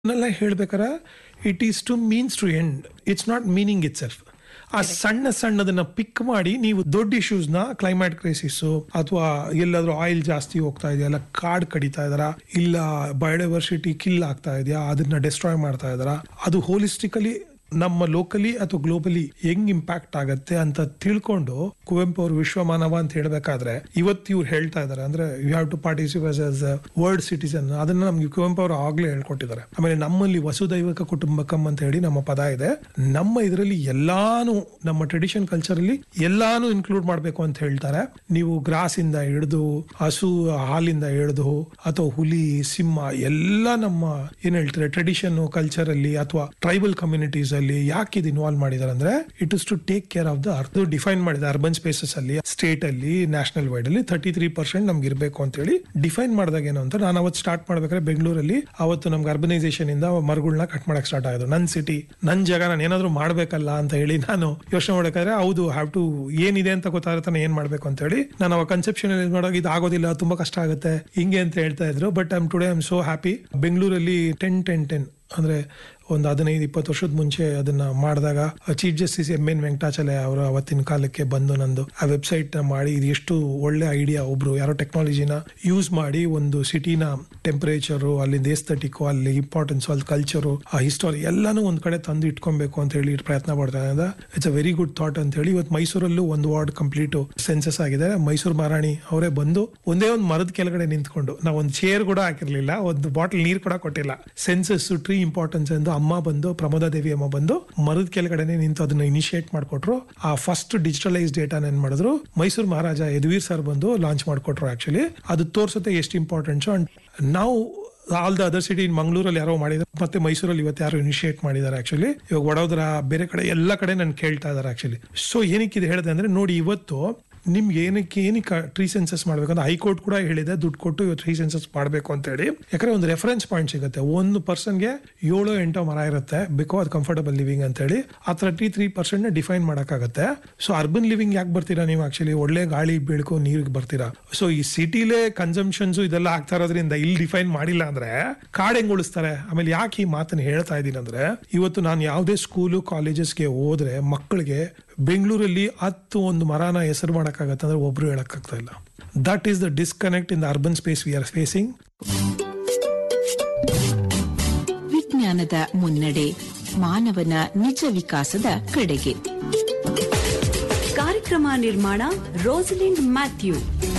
ನೆಲ್ಲ ಹೇಳ್ಬೇಕಾರ it is to means to end it's not meaning itself ಆ ಸಣ್ಣ ಸಣ್ಣದನ್ನ ಪಿಕ್ ಮಾಡಿ ನೀವು ದೊಡ್ಡ ಇಶ್ಯೂಸ್ ನ ಕ್ಲೈಮೇಟ್ ಕ್ರೈಸಿಸ್ ಅಥವಾ ಎಲ್ಲಾದ್ರೂ ಆಯಿಲ್ ಜಾಸ್ತಿ ಹೋಗ್ತಾ ಇದೆಯಾ ಇಲ್ಲ ಕಾಡ್ ಕಡಿತಾ ಇದಾರ ಇಲ್ಲ ಬಯೋಡೈವರ್ಸಿಟಿ ಕಿಲ್ ಆಗ್ತಾ ಇದೆಯಾ ಅದನ್ನ ಡಿಸ್ಟ್ರಾಯ್ ಮಾಡ್ತಾ ಇದಾರ ಅದು ಹೋಲಿಸ್ಟಿಕಲಿ ನಮ್ಮ ಲೋಕಲಿ ಅಥವಾ ಗ್ಲೋಬಲಿ ಹೆಂಗ್ ಇಂಪ್ಯಾಕ್ಟ್ ಆಗತ್ತೆ ಅಂತ ತಿಳ್ಕೊಂಡು ಕುವೆಂಪು ಅವರು ವಿಶ್ವಮಾನವ ಅಂತ ಹೇಳ್ಬೇಕಾದ್ರೆ ಇವತ್ತು ಇವ್ರು ಹೇಳ್ತಾ ಇದಾರೆ ಅಂದ್ರೆ you have to participate as world citizen ಅದನ್ನ ನಮ್ಗೆ ಕುವೆಂಪು ಅವರು ಆಗ್ಲೇ ಹೇಳ್ಕೊಟ್ಟಿದ್ದಾರೆ ಆಮೇಲೆ ನಮ್ಮಲ್ಲಿ ವಸುದೈವಕ ಕುಟುಂಬಕಂ ಅಂತ ಹೇಳಿ ನಮ್ಮ ಪದ ಇದೆ ನಮ್ಮ ಇದರಲ್ಲಿ ಎಲ್ಲಾನು ನಮ್ಮ ಟ್ರೆಡಿಷನ್ ಕಲ್ಚರ್ ಅಲ್ಲಿ ಎಲ್ಲಾನು ಇನ್ಕ್ಲೂಡ್ ಮಾಡ್ಬೇಕು ಅಂತ ಹೇಳ್ತಾರೆ ನೀವು ಗ್ರಾಸ್ ಇಂದ ಹಿಡಿದು ಹಸು ಹಾಲಿಂದ ಹಿಡಿದು ಅಥವಾ ಹುಲಿ ಸಿಂಹ ಎಲ್ಲ ನಮ್ಮ ಏನ್ ಹೇಳ್ತಾರೆ ಟ್ರೆಡಿಷನ್ ಕಲ್ಚರ್ ಅಲ್ಲಿ ಅಥವಾ ಟ್ರೈಬಲ್ ಕಮ್ಯುನಿಟೀಸ್ ಅಲ್ಲಿ ಯಾಕೆ ಇದು ಇನ್ವಾಲ್ವ್ ಮಾಡಿದಾರೆ ಅಂದ್ರೆ it is to take care of the ಅರ್ಧ ಡಿಫೈನ್ ಮಾಡಿದೆ ಅರ್ಬನ್ ಸ್ಪೇಸಸ್ ಅಲ್ಲಿ ಸ್ಟೇಟ್ ಅಲ್ಲಿ ನ್ಯಾಷನಲ್ ವೈಡ್ ಅಲ್ಲಿ ತರ್ಟಿ ತ್ರೀ ಪರ್ಸೆಂಟ್ ನಮ್ಗೆ ಇರಬೇಕು ಅಂತ ಹೇಳಿ ಡಿಫೈನ್ ಮಾಡಿದಾಗ ಏನು ಅಂತ ನಾನು ಅವತ್ತು ಸ್ಟಾರ್ಟ್ ಮಾಡ್ಬೇಕಾದ್ರೆ ಬೆಂಗಳೂರಲ್ಲಿ ಅವತ್ತು ನಮ್ಗೆ ಅರ್ಬನೈಸೇಷನ್ ಇಂದ ಮರಗಳನ್ನ ಕಟ್ ಮಾಡಕ್ ಸ್ಟಾರ್ಟ್ ಆಗೋದು ನನ್ ಸಿಟಿ ನನ್ ಜಾಗ ನಾನು ಏನಾದ್ರು ಮಾಡ್ಬೇಕಲ್ಲ ಅಂತ ಹೇಳಿ ನಾನು ಯೋಚನೆ ಮಾಡಬೇಕಾದ್ರೆ ಹೌದು ಹ್ಯಾವ್ ಟು ಏನಿದೆ ಅಂತ ಗೊತ್ತಾಗುತ್ತೆ ಏನ್ ಮಾಡ್ಬೇಕು ಅಂತ ಹೇಳಿ ನಾನು ಅವಾಗ ಕನ್ಸೆಪ್ಷನ್ ನೋಡೋಕೆ ಇದು ಆಗೋದಿಲ್ಲ ತುಂಬಾ ಕಷ್ಟ ಆಗುತ್ತೆ ಹಿಂಗೆ ಅಂತ ಹೇಳ್ತಾ ಇದ್ರು but I'm today I'm so happy ಬೆಂಗಳೂರಲ್ಲಿ ಟೆನ್ ಟೆನ್ ಟೆನ್ ಅಂದ್ರೆ ಒಂದು ಹದಿನೈದು ಇಪ್ಪತ್ತು ವರ್ಷದ ಮುಂಚೆ ಅದನ್ನ ಮಾಡಿದಾಗ chief justice M N Venkatachaliah ಅವರು ಅವತ್ತಿನ ಕಾಲಕ್ಕೆ ಬಂದು ನಂದು ಆ ವೆಬ್ಸೈಟ್ ನ ಮಾಡಿ ಇದು ಎಷ್ಟು ಒಳ್ಳೆ ಐಡಿಯಾ ಒಬ್ರು ಯಾರೋ ಟೆಕ್ನಾಲಜಿನ ಯೂಸ್ ಮಾಡಿ ಒಂದು ಸಿಟಿನ ಟೆಂಪರೇಚರು ಅಲ್ಲಿಂದ ಎಸ್ಥೆಟಿಕ್ ಅಲ್ಲಿ ಇಂಪಾರ್ಟೆನ್ಸ್ ಅಲ್ಲಿ ಕಲ್ಚರು ಆ ಹಿಸ್ಟೋರಿ ಎಲ್ಲಾನು ಒಂದ್ ಕಡೆ ತಂದು ಇಟ್ಕೊಬೇಕು ಅಂತ ಹೇಳಿ ಪ್ರಯತ್ನ ಪಡ್ತಾ ಇದ್ದ it's a very good thought ಅಂತ ಹೇಳಿ ಇವತ್ತು ಮೈಸೂರಲ್ಲೂ ಒಂದು ವಾರ್ಡ್ ಕಂಪ್ಲೀಟ್ ಸೆನ್ಸಸ್ ಆಗಿದೆ ಮೈಸೂರು ಮಹಾರಾಣಿ ಅವರೇ ಬಂದು ಒಂದೇ ಒಂದು ಮರದ ಕೆಳಗಡೆ ನಿಂತ್ಕೊಂಡು ನಾವು ಒಂದು ಚೇರ್ ಕೂಡ ಹಾಕಿರ್ಲಿಲ್ಲ ಒಂದು ಬಾಟಲ್ ನೀರ್ ಕೂಡ ಕೊಟ್ಟಿಲ್ಲ ಸೆನ್ಸಸ್ ಟ್ರೀ ಇಂಪಾರ್ಟೆನ್ಸ್ ಎಂದು ಅಮ್ಮ ಬಂದು ಪ್ರಮೋದಾ ದೇವಿ ಅಮ್ಮ ಬಂದು ಮರದ ಕೆಳಗಡೆನೆ ನಿಂತು ಅದನ್ನ ಇನಿಶಿಯೇಟ್ ಮಾಡ್ಕೊಟ್ರು ಆ ಫಸ್ಟ್ ಡಿಜಿಟಲೈಸ್ ಡೇಟಾ ಏನ್ ಮಾಡಿದ್ರು ಮೈಸೂರು ಮಹಾರಾಜ ಯದುವೀರ್ ಸರ್ ಬಂದು ಲಾಂಚ್ ಮಾಡ್ಕೊಟ್ರು ಆಕ್ಚುಲಿ ಅದು ತೋರ್ಸುತ್ತೆ ಎಷ್ಟು ಇಂಪಾರ್ಟೆಂಟ್ಸ್ ಅಂಡ್ ನಾವು all the other city in ಮಂಗಳೂರಲ್ಲಿ ಯಾರೋ ಮಾಡಿದ್ದಾರೆ ಮತ್ತೆ ಮೈಸೂರಲ್ಲಿ ಇವತ್ತು ಯಾರೋ ಇನಿಶಿಯೇಟ್ ಮಾಡಿದ್ದಾರೆ ಆಕ್ಚುಲಿ ಇವಾಗ ವಡೋದರ ಬೇರೆ ಕಡೆ ಎಲ್ಲ ಕಡೆ ನನ್ ಕೇಳ್ತಾ ಇದಾರೆ ಆಕ್ಚುಲಿ ಸೊ ಏನಕ್ಕೆ ಇದು ಹೇಳಿದೆ ಅಂದ್ರೆ ನೋಡಿ ಇವತ್ತು ನಿಮ್ಗೆ ಏನಕ್ಕೆ ಏನಕ್ಕೆ ಟ್ರೀ ಸೆನ್ಸಸ್ ಮಾಡ್ಬೇಕಂದ್ರೆ ಹೈಕೋರ್ಟ್ ಕೂಡ ಹೇಳಿದೆ ದುಡ್ಡು ಕೊಟ್ಟು ಇವತ್ತು ಟ್ರೀ ಸೆನ್ಸಸ್ ಮಾಡಬೇಕು ಅಂತ ಹೇಳಿ ಯಾಕಂದ್ರೆ ಒಂದು ರೆಫರೆನ್ಸ್ ಪಾಯಿಂಟ್ ಸಿಗುತ್ತೆ ಒಂದು ಪರ್ಸನ್ಗೆ ಏಳು ಎಂಟು ಮರ ಇರುತ್ತೆ ಬೇಕೋ ಅದು ಕಂಫರ್ಟಬಲ್ ಲಿವಿಂಗ್ ಅಂತ ಹೇಳಿ ಆ ತರ್ಟಿ ತ್ರೀ ಪರ್ಸೆಂಟ್ ನ ಡಿಫೈನ್ ಮಾಡೋಕ್ಕಾಗತ್ತೆ ಸೊ ಅರ್ಬನ್ ಲಿವಿಂಗ್ ಯಾಕೆ ಬರ್ತೀರಾ ನೀವು ಆಕ್ಚುಲಿ ಒಳ್ಳೆ ಗಾಳಿ ಬೆಳಕು ನೀರಿಗೆ ಬರ್ತೀರಾ ಸೊ ಈ ಸಿಟಿಲೇ ಕನ್ಸಂಪ್ಷನ್ಸ್ ಇದೆಲ್ಲ ಆಗ್ತಾ ಇರೋದ್ರಿಂದ ಇಲ್ಲಿ ಡಿಫೈನ್ ಮಾಡಿಲ್ಲ ಅಂದ್ರೆ ಕಾಡ್ ಹೆಂಗ್ ಉಳಿಸ್ತಾರೆ ಆಮೇಲೆ ಯಾಕೆ ಈ ಮಾತನ್ನ ಹೇಳ್ತಾ ಇದ್ದೀನಿ ಅಂದ್ರೆ ಇವತ್ತು ನಾನು ಯಾವುದೇ ಸ್ಕೂಲು ಕಾಲೇಜಸ್ಗೆ ಹೋದ್ರೆ ಮಕ್ಕಳಿಗೆ ಬೆಂಗಳೂರಲ್ಲಿ ಹತ್ತು ಒಂದು ಮರನ ಹೆಸರು ಮಾಡಕ್ಕಾಗತ್ತೆ ಅಂದ್ರೆ ಒಬ್ರು ಹೇಳಕ್ಕಾಗ್ತಾ ಇಲ್ಲ that is the disconnect in the urban space we are facing ವಿಜ್ಞಾನದ ಮುನ್ನಡೆ ಮಾನವನ ನಿಜ ವಿಕಾಸದ ಕಡೆಗೆ ಕಾರ್ಯಕ್ರಮ ನಿರ್ಮಾಣ ರೋಸಲಿಂಡ್ ಮ್ಯಾಥ್ಯೂ